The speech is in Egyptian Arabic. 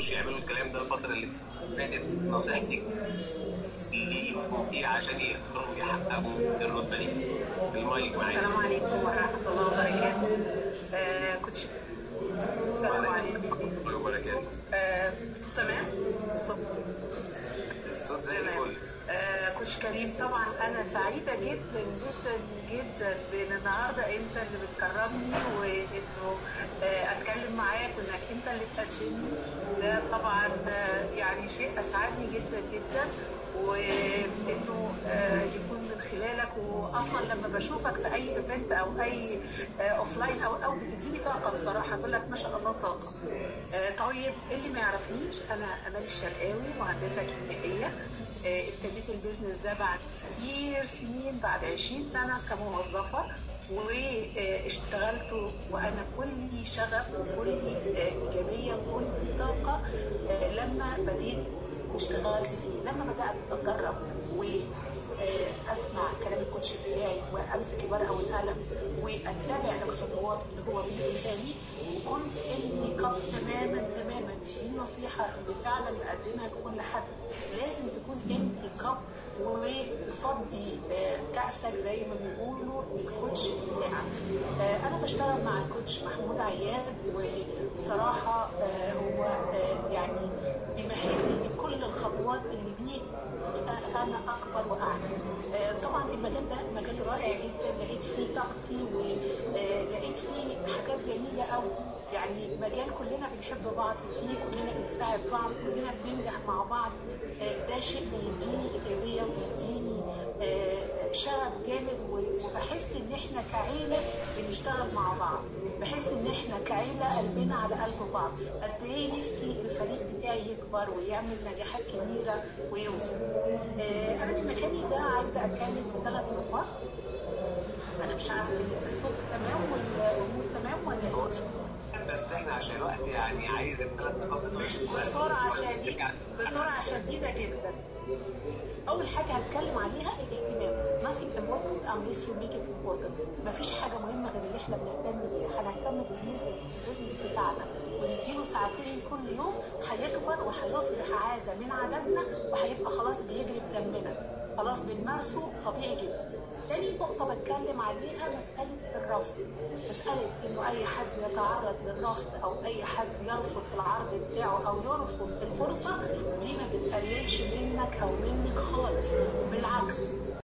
قدروش يعملوا الكلام ده الفتره اللي فاتت نصيحتك ليهم ايه عشان يقدروا يحققوا الرتبه دي المايك معاك السلام عليكم ورحمة الله وبركاته آه كنت السلام عليكم ورحمه الله وبركاته آه تمام الصوت الصوت زي تمام الفل آه كوتش كريم طبعا انا سعيده جدا جدا جدا بان النهارده انت اللي بتكرمني وانه آه اتكلم معاك وانك انت اللي تقدمني ده طبعا آه يعني شيء اسعدني جدا جدا وانه آه يكون من خلالك واصلا لما بشوفك في اي ايفنت او اي اوف لاين او او بتديني طاقه بصراحه بقول لك ما شاء الله طاقه آه طيب اللي ما يعرفنيش انا امال الشرقاوي مهندسه كيميائيه آه، ابتديت البيزنس ده بعد كتير سنين بعد 20 سنة كموظفة واشتغلت وأنا كل شغف وكل آه، إيجابية وكل طاقة آه، لما بديت واشتغلت فيه لما بدأت أجرب وأسمع كلام الكوتش بتاعي وأمسك الورقة والقلم وأتبع الخطوات اللي هو بيقولها لي وكنت انت كاب تماما تماما دي النصيحة اللي فعلا بقدمها لكل حد لازم تكون انت كاب وتفضي آه، كأسك زي ما بيقولوا الكوتش بتاعك آه، انا بشتغل مع الكوتش محمود عياد وبصراحة آه، هو آه، يعني بيمهد لي كل الخطوات اللي بيه انا اكبر واعلى آه، طبعا المجال ده مجال رائع جدا لقيت فيه طاقتي ولقيت فيه حاجات جميله قوي يعني مجال كلنا بنحب بعض فيه كلنا بنساعد بعض كلنا بننجح مع بعض آه، ده شيء بيديني ايجابيه وبيديني آه، شغف جامد و- وبحس ان احنا كعيله بنشتغل مع بعض بحس ان احنا كعيله قلبنا على قلب بعض قد ايه نفسي الفريق بتاعي يكبر ويعمل نجاحات كبيره ويوصل آه، انا في مكاني ده عايزه اتكلم في ثلاث نقاط انا مش عارفه الصوت تمام والامور تمام ولا ايه بس احنا عشان الوقت يعني عايز الثلاث نقاط بتوعك بسرعة شديدة بسرعة شديدة جدا أول حاجة هتكلم عليها الاهتمام nothing important unless you make it important مفيش حاجة مهمة غير اللي احنا بنهتم بيها هنهتم بالبيزنس بتاعنا ونديله ساعتين كل يوم هيكبر وهيصبح عادة من عاداتنا وهيبقى خلاص بيجري بدمنا خلاص بنمارسه طبيعي جدا تاني نقطة بتكلم عليها مسألة الرفض مسألة إنه أي حد يتعرض للرفض أو أي حد يرفض العرض بتاعه أو يرفض الفرصة دي ما بتقللش منك أو منك خالص بالعكس